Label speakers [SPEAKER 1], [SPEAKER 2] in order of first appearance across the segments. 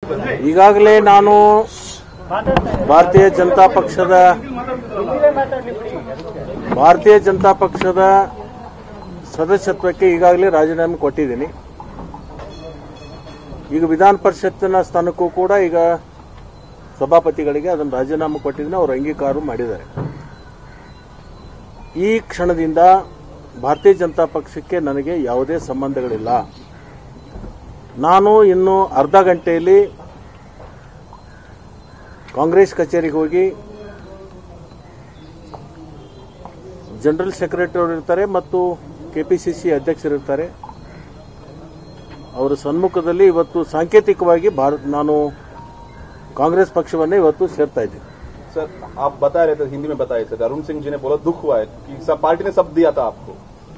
[SPEAKER 1] ಈಗಾಗಲೇ ನಾನು ಭಾರತೀಯ ಜನತಾ ಪಕ್ಷದ ಭಾರತೀಯ ಜನತಾ ಪಕ್ಷದ ಸದಸ್ಯತ್ವಕ್ಕೆ ಈಗಾಗಲೇ ರಾಜೀನಾಮೆ ಕೊಟ್ಟಿದ್ದೀನಿ ಈಗ ವಿಧಾನ ಪರಿಷತ್ತಿನ ಸ್ಥಾನಕ್ಕೂ ಕೂಡ ಈಗ ಸಭಾಪತಿಗಳಿಗೆ ಅದನ್ನು ರಾಜೀನಾಮೆ ಕೊಟ್ಟಿದ್ದೀನಿ ಅವರು ಅಂಗೀಕಾರ ಮಾಡಿದ್ದಾರೆ ಈ ಕ್ಷಣದಿಂದ ಭಾರತೀಯ ಜನತಾ ಪಕ್ಷಕ್ಕೆ ನನಗೆ ಯಾವುದೇ ಸಂಬಂಧಗಳಿಲ್ಲ ನಾನು ಇನ್ನು ಅರ್ಧ ಗಂಟೆಯಲ್ಲಿ ಕಾಂಗ್ರೆಸ್ ಕಚೇರಿಗೆ ಹೋಗಿ ಜನರಲ್ ಸೆಕ್ರೆಟರಿ ಅವರು ಇರ್ತಾರೆ ಮತ್ತು ಕೆಪಿಸಿಸಿ ಅಧ್ಯಕ್ಷರಿರ್ತಾರೆ ಅವರ ಸನ್ಮುಖದಲ್ಲಿ ಇವತ್ತು ಸಾಂಕೇತಿಕವಾಗಿ ಭಾರತ್ ನಾನು ಕಾಂಗ್ರೆಸ್ ಪಕ್ಷವನ್ನೇ ಇವತ್ತು ಸೇರ್ತಾ ಇದ್ದೀನಿ
[SPEAKER 2] सर आप बता रहे थे हिंदी में बताए थे अरुण सिंह जी ने बोला दुख हुआ है कि सब पार्टी ने सब दिया था आपको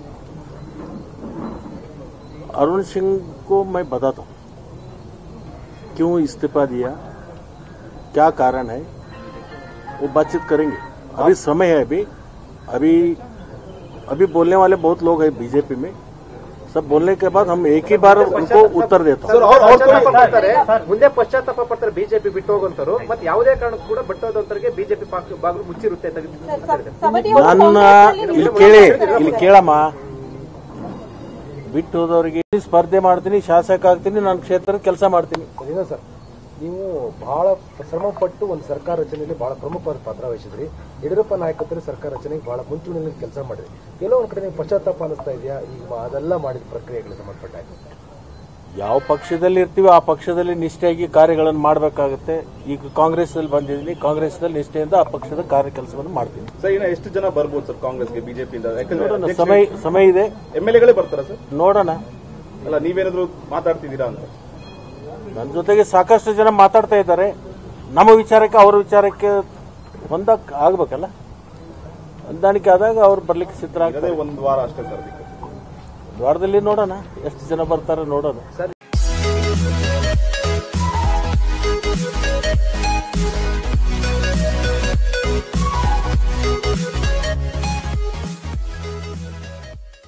[SPEAKER 1] अरुण सिंह को मैं बताता हूं क्यों इस्तीफा दिया क्या कारण है वो बातचीत करेंगे अभी समय है अभी अभी अभी बोलने वाले बहुत लोग हैं बीजेपी में सब बोलने के बाद हम एक ही बार उनको उत्तर देता हूं
[SPEAKER 2] सर और और कोई
[SPEAKER 3] ಪಶ್ಚಾತ್ತಾಪ ಪಡ್ತಾರೆ ಮುಂದೆ ಪಶ್ಚಾತ್ತಾಪ ಪಡ್ತಾರೆ ಬಿಜೆಪಿ ಬಿಟ್ಟು ಹೋಗಂತರು ಮತ್ತೆ ಯಾವುದೇ ಕಾರಣಕ್ಕೂ ಕೂಡ ಬಿಟ್ಟೋದಂತರಿಗೆ ಬಿಜೆಪಿ ಬಾಗಿಲು ಮುಚ್ಚಿರುತ್ತೆ ಅಂತ ಹೇಳಿದ್ರು.
[SPEAKER 1] ನನ್ನ ಇಲ್ಲಿ ಕೇಳಿ ಇಲ್ಲಿ ಕೇಳಮ್ಮ ಬಿಟ್ಟು ಹೋದವರಿಗೆ ಸ್ಪರ್ಧೆ ಮಾಡ್ತೀನಿ ಶಾಸಕ ಆಗ್ತೀನಿ ನನ್ನ ಕ್ಷೇತ್ರದ ಕೆಲಸ ಮಾಡ್ತೀನಿ
[SPEAKER 4] ಇಲ್ಲ ಸರ್ ನೀವು ಬಹಳ ಶ್ರಮ ಪಟ್ಟು ಒಂದು ಸರ್ಕಾರ ರಚನೆಯಲ್ಲಿ ಬಹಳ ಪ್ರಮುಖವಾದ ಪಾತ್ರ ವಹಿಸಿದ್ರಿ ಯಡಿಯೂರಪ್ಪ ನಾಯಕತ್ವದಲ್ಲಿ ಸರ್ಕಾರ ರಚನೆಗೆ ಬಹಳ ಮುಂಚೂಣಿಯಲ್ಲಿ ಕೆಲಸ ಮಾಡಿದ್ರಿ ಎಲ್ಲೋ ಒಂದ್ ಕಡೆ ನೀವು ಪಶ್ಚಾತ್ತಾಪ ಅನಿಸ್ತಾ ಇದೆಯಾ ಈಗ ಅದೆಲ್ಲ ಮಾಡಿದ ಪ್ರಕ್ರಿಯೆಗಳಿಗೆ ಸಂಬಂಧಪಟ್ಟ ಹಾಗೆ
[SPEAKER 1] ಯಾವ ಪಕ್ಷದಲ್ಲಿ ಇರ್ತೀವಿ ಆ ಪಕ್ಷದಲ್ಲಿ ನಿಷ್ಠೆಯಾಗಿ ಕಾರ್ಯಗಳನ್ನು ಮಾಡಬೇಕಾಗುತ್ತೆ ಈಗ ಕಾಂಗ್ರೆಸ್ ಅಲ್ಲಿ ಬಂದಿದ್ದೀನಿ ಕಾಂಗ್ರೆಸ್ನಲ್ಲಿ ನಿಷ್ಠೆಯಿಂದ ಆ ಪಕ್ಷದ ಕಾರ್ಯ ಕೆಲಸವನ್ನು ಮಾಡ್ತೀನಿ
[SPEAKER 2] ಸರ್ ಇನ್ನು ಎಷ್ಟು ಜನ ಬರ್ಬೋದು ಸರ್ ಕಾಂಗ್ರೆಸ್ಗೆ ಬಿಜೆಪಿಯಿಂದ
[SPEAKER 1] ನೋಡೋಣ
[SPEAKER 2] ಯಾಕಂದ್ರೆ
[SPEAKER 1] ಸಮಯ ಸಮಯ ಇದೆ
[SPEAKER 2] ಎಂ ಎಲ್ ಎಗಳೇ ಬರ್ತಾರ ಸರ್
[SPEAKER 1] ನೋಡೋಣ
[SPEAKER 2] ಅಲ್ಲ ನೀವೇನಾದ್ರು ಮಾತಾಡ್ತಿದ್ದೀರಾ ಅಂತ
[SPEAKER 1] ನನ್ನ ಜೊತೆಗೆ ಸಾಕಷ್ಟು ಜನ ಮಾತಾಡ್ತಾ ಇದ್ದಾರೆ ನಮ್ಮ ವಿಚಾರಕ್ಕೆ ಅವ್ರ ವಿಚಾರಕ್ಕೆ ಹೊಂದಕ್ ಆಗ್ಬೇಕಲ್ಲ ಹೊಂದಾಣಿಕೆ ಆದಾಗ ಅವ್ರು ಬರ್ಲಿಕ್ಕೆ ಸಿದ್ಧರಾಗ್ತಾರೆ
[SPEAKER 2] ಅದೇ ಒಂದು ವಾರ ಅಷ್ಟೇ ಸರ್ ಅದಕ್ಕೆ
[SPEAKER 1] ವಾರದಲ್ಲಿ ನೋಡೋಣ ಎಷ್ಟು ಜನ ಬರ್ತಾರೆ ನೋಡೋಣ